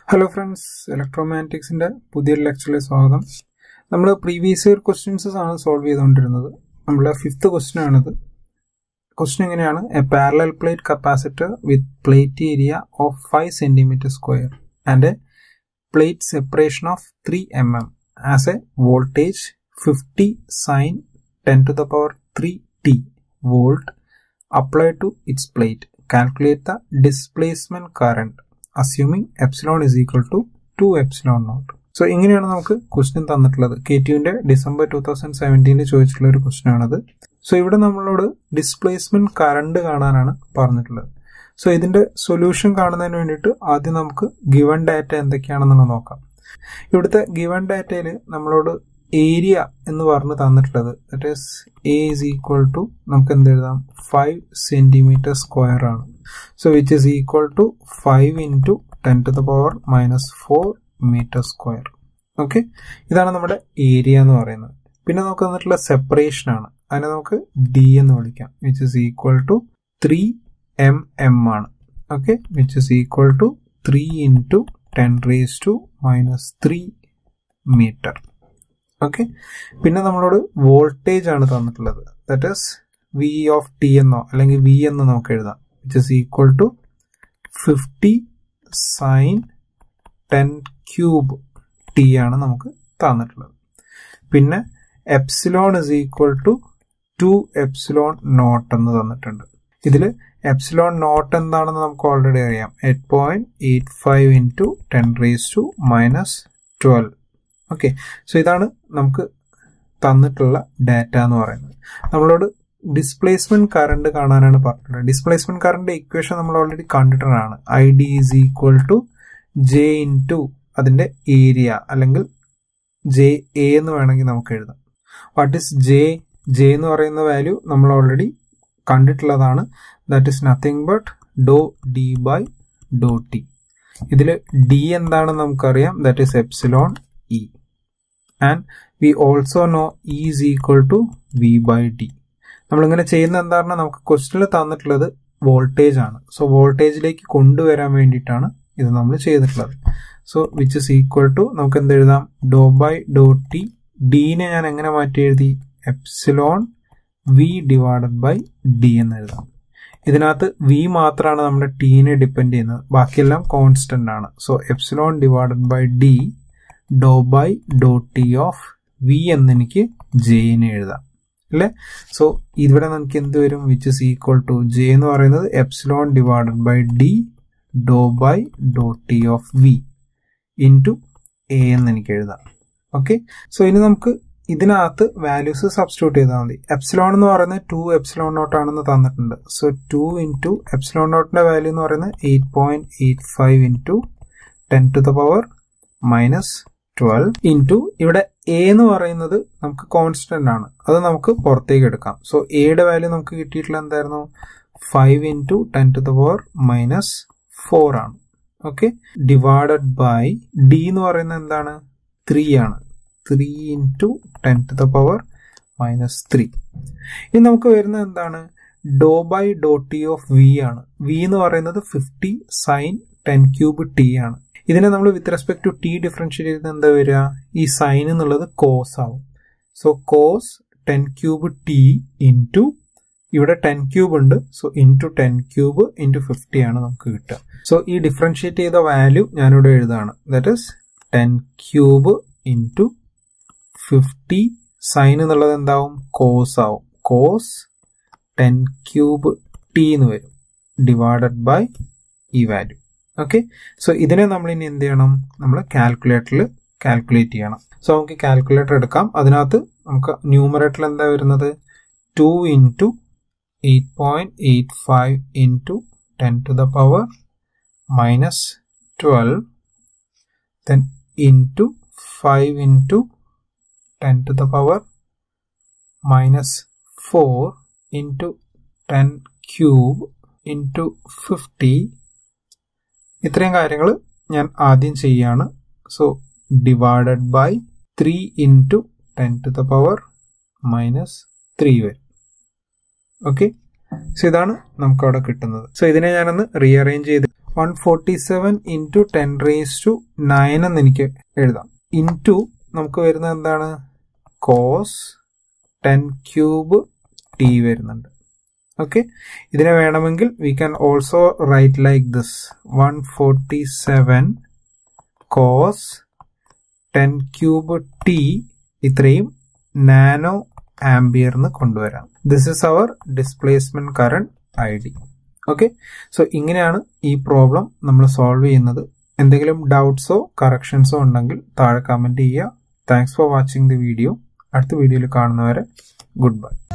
Hello friends ഇലക്ട്രോമാഗ്നറ്റിക്സിന്റെ പുതിയൊരു ലെക്ചറിൽ സ്വാഗതം നമ്മൾ പ്രീവിയസ് ഇയർ ക്വസ്റ്റ്യൻസ് ആണ് സോൾവ് ചെയ്തുകൊണ്ടിരുന്നത് നമ്മളെ ഫിഫ്ത്ത് ക്വസ്റ്റ്യൻ ആണിത് ക്വസ്റ്റ്യൻ എങ്ങനെയാണ് a parallel plate capacitor with plate area of five centimetre square and a plate separation of three M M as a voltage fifty sine ten to the power three T volt apply to its plate. Calculate the displacement current assuming epsilon is equal to 2 epsilon naught. So ഇങ്ങനെയാണ് നമുക്ക് question തന്നിട്ടുള്ളത് K ടുവിന്റെ December two thousand സെവൻറ്റീനിൽ ചോദിച്ചിട്ടുള്ള ഒരു question ആണത് so ഇവിടെ നമ്മളോട് displacement current കാണാനാണ് പറഞ്ഞിട്ടുള്ളത് സോ ഇതിന്റെ സൊല്യൂഷൻ കാണുന്നതിന് വേണ്ടിയിട്ട് ആദ്യം നമുക്ക് ഗിവൺ ഡാറ്റ എന്തൊക്കെയാണെന്നുള്ളത് നോക്കാം ഇവിടുത്തെ ഗിവൺ ഡാറ്റയിൽ നമ്മളോട് ഏരിയ എന്ന് പറഞ്ഞ് തന്നിട്ടുള്ളത് that is A is equal to നമുക്ക് എന്ത് എഴുതാം ഫൈവ് സെന്റിമീറ്റർ സ്ക്വയർ ആണ് so which is equal to five into ten to the power minus four metre square okay ഇതാണ് നമ്മുടെ ഏരിയ എന്ന് പറയുന്നത് പിന്നെ നമുക്ക് തന്നിട്ടുള്ള സെപ്പറേഷൻ ആണ് അതിനെ നമുക്ക് ഡി എന്ന് വിളിക്കാം which is equal to three M M ആണ് okay which is equal to three into ten raise to minus three metre okay പിന്നെ നമ്മളോട് വോൾട്ടേജ് ആണ് തന്നിട്ടുള്ളത് that is V of T എന്നോ അല്ലെങ്കിൽ വി എന്ന് നമുക്ക് എഴുതാം which is equal to fifty sine ten cube T ആണ് നമുക്ക് തന്നിട്ടുള്ളത് പിന്നെ epsilon is equal to two epsilon naught എന്ന് തന്നിട്ടുണ്ട് ഇതിൽ എപ്സിലോൺ നോട്ട് എന്താണെന്ന് നമുക്ക് ഓൾറെഡി അറിയാം eight point eight five into ten raise to minus twelve okay so ഇതാണ് നമുക്ക് തന്നിട്ടുള്ള ഡാറ്റ എന്ന് പറയുന്നത് നമ്മളോട് ഡിസ്പ്ലേസ്മെന്റ് കറണ്ട് കാണാനാണ് പറഞ്ഞിട്ടുള്ളത് ഡിസ്പ്ലേസ്മെന്റ് കറണ്ട് ഇക്വേഷൻ നമ്മൾ ഓൾറെഡി കണ്ടിട്ടുള്ളതാണ് I D is equal to J into അതിന്റെ ഏരിയ അല്ലെങ്കിൽ ജെ എ എന്ന് വേണമെങ്കിൽ നമുക്ക് എഴുതാം വാട്ട് ഇസ് ജെ ജെ എന്ന് പറയുന്ന വാല്യൂ നമ്മൾ ഓൾറെഡി കണ്ടിട്ടുള്ളതാണ് that is nothing but do D by do T ഇതിൽ ഡി എന്താണെന്ന് നമുക്കറിയാം that is epsilon E and we also know E is equal to V by D നമ്മളിങ്ങനെ ചെയ്യുന്ന എന്താണ് നമുക്ക് ക്വസ്റ്റിനിൽ തന്നിട്ടുള്ളത് വോൾട്ടേജ് ആണ് സോ വോൾട്ടേജിലേക്ക് കൊണ്ടുവരാൻ വേണ്ടിയിട്ടാണ് ഇത് നമ്മൾ ചെയ്തിട്ടുള്ളത് so which is equal to നമുക്ക് എന്ത് എഴുതാം ഡോ ബൈ ഡോ ടി ഡീനെ ഞാൻ എങ്ങനെ മാറ്റി എഴുതി epsilon V divided by D എന്ന് എഴുതാം ഇതിനകത്ത് വി മാത്രമാണ് നമ്മുടെ ടീനെ ഡിപ്പെൻഡ് ചെയ്യുന്നത് ബാക്കിയെല്ലാം കോൺസ്റ്റന്റ് ആണ് so epsilon divided by D do by do T of V എന്ന് എനിക്ക് ജെയിന് എഴുതാം അല്ലേ സോ ഇവിടെ നമുക്ക് എന്ത് വരും which is equal to J എന്ന് പറയുന്നത് epsilon divided by D do by do T of V into A എന്ന് എനിക്ക് എഴുതാം ഓക്കെ സോ ഇനി നമുക്ക് ഇതിനകത്ത് വാല്യൂസ് സബ്സ്റ്റിറ്റ്യൂട്ട് ചെയ്താൽ മതി എപ്സിലോൺ എന്ന് പറയുന്നത് ടു എപ്സിലോൺ നോട്ട് ആണെന്ന് തന്നിട്ടുണ്ട് സോ ടു ഇൻറ്റു എപ്സിലോൺ നോട്ടിന്റെ വാല്യൂ എന്ന് പറയുന്നത് eight point eight five into ten to the power minus twelve into ഇവിടെ എ എന്ന് പറയുന്നത് നമുക്ക് കോൺസ്റ്റന്റ് ആണ് അത് നമുക്ക് പുറത്തേക്ക് എടുക്കാം സോ എയുടെ വാല്യൂ നമുക്ക് കിട്ടിയിട്ടുള്ള എന്തായിരുന്നു five into ten to the power minus four ആണ് ഓക്കെ ഡിവൈഡഡ് ബൈ ഡി എന്ന് പറയുന്നത് എന്താണ് ത്രീ ആണ് three into ten to the power minus three ഇനി നമുക്ക് വരുന്നത് എന്താണ് do by do T of V ആണ് വി എന്ന് പറയുന്നത് fifty sine ten cube T ആണ് ഇതിനെ നമ്മൾ with respect to T differentiate ചെയ്ത് എന്താ വരിക ഈ സൈൻ എന്നുള്ളത് കോസ് ആവും so cos ten cube T into ഇവിടെ ടെൻ ക്യൂബ് ഉണ്ട് so into ten cube into fifty ആണ് നമുക്ക് കിട്ടുക സോ ഈ ഡിഫറൻഷിയേറ്റ് ചെയ്ത വാല്യൂ ഞാനിവിടെ എഴുതാണ് that is ten cube into fifty sine എന്നുള്ളത് എന്താവും കോസ് ആവും കോസ് ടെൻ ക്യൂബ് ടി എന്ന് വരും ഡിവൈഡഡ് ബൈ ഈ വാല്യൂ ഓക്കെ സോ ഇതിനെ നമ്മൾ ഇനി എന്ത് ചെയ്യണം നമ്മൾ കാൽക്കുലേറ്ററിൽ കാൽക്കുലേറ്റ് ചെയ്യണം സോ നമുക്ക് കാൽക്കുലേറ്റർ എടുക്കാം അതിനകത്ത് നമുക്ക് ന്യൂമറേറ്ററിൽ എന്താ വരുന്നത് two into eight point eight five into ten to the power minus twelve then into five into ten to the power minus four into ten cube into fifty ഇത്രയും കാര്യങ്ങൾ ഞാൻ ആദ്യം ചെയ്യാണ് so divided by three into ten to the power minus three വരും okay so ഇതാണ് നമുക്ക് അവിടെ കിട്ടുന്നത് സോ ഇതിനെ ഞാനൊന്ന് റീഅറേഞ്ച് ചെയ്ത് one forty seven into ten raise to nine എന്ന് എനിക്ക് എഴുതാം ഇൻറ്റു നമുക്ക് വരുന്നത് എന്താണ് കോസ് ടെൻ ക്യൂബ് ടി വരുന്നുണ്ട് ഓക്കെ ഇതിനെ വേണമെങ്കിൽ we can also write like this one forty seven cos ten cube T ഇത്രയും നാനോ ആംബിയർന്ന് കൊണ്ടുവരാം this is our displacement current I D okay so ഇങ്ങനെയാണ് ഈ പ്രോബ്ലം നമ്മൾ സോൾവ് ചെയ്യുന്നത് എന്തെങ്കിലും ഡൗട്ട്സോ കറക്ഷൻസോ ഉണ്ടെങ്കിൽ താഴെ കമൻറ്റ് ചെയ്യുക thanks for watching the video അടുത്ത വീഡിയോയിൽ കാണുന്നവരെ ഗുഡ് ബൈ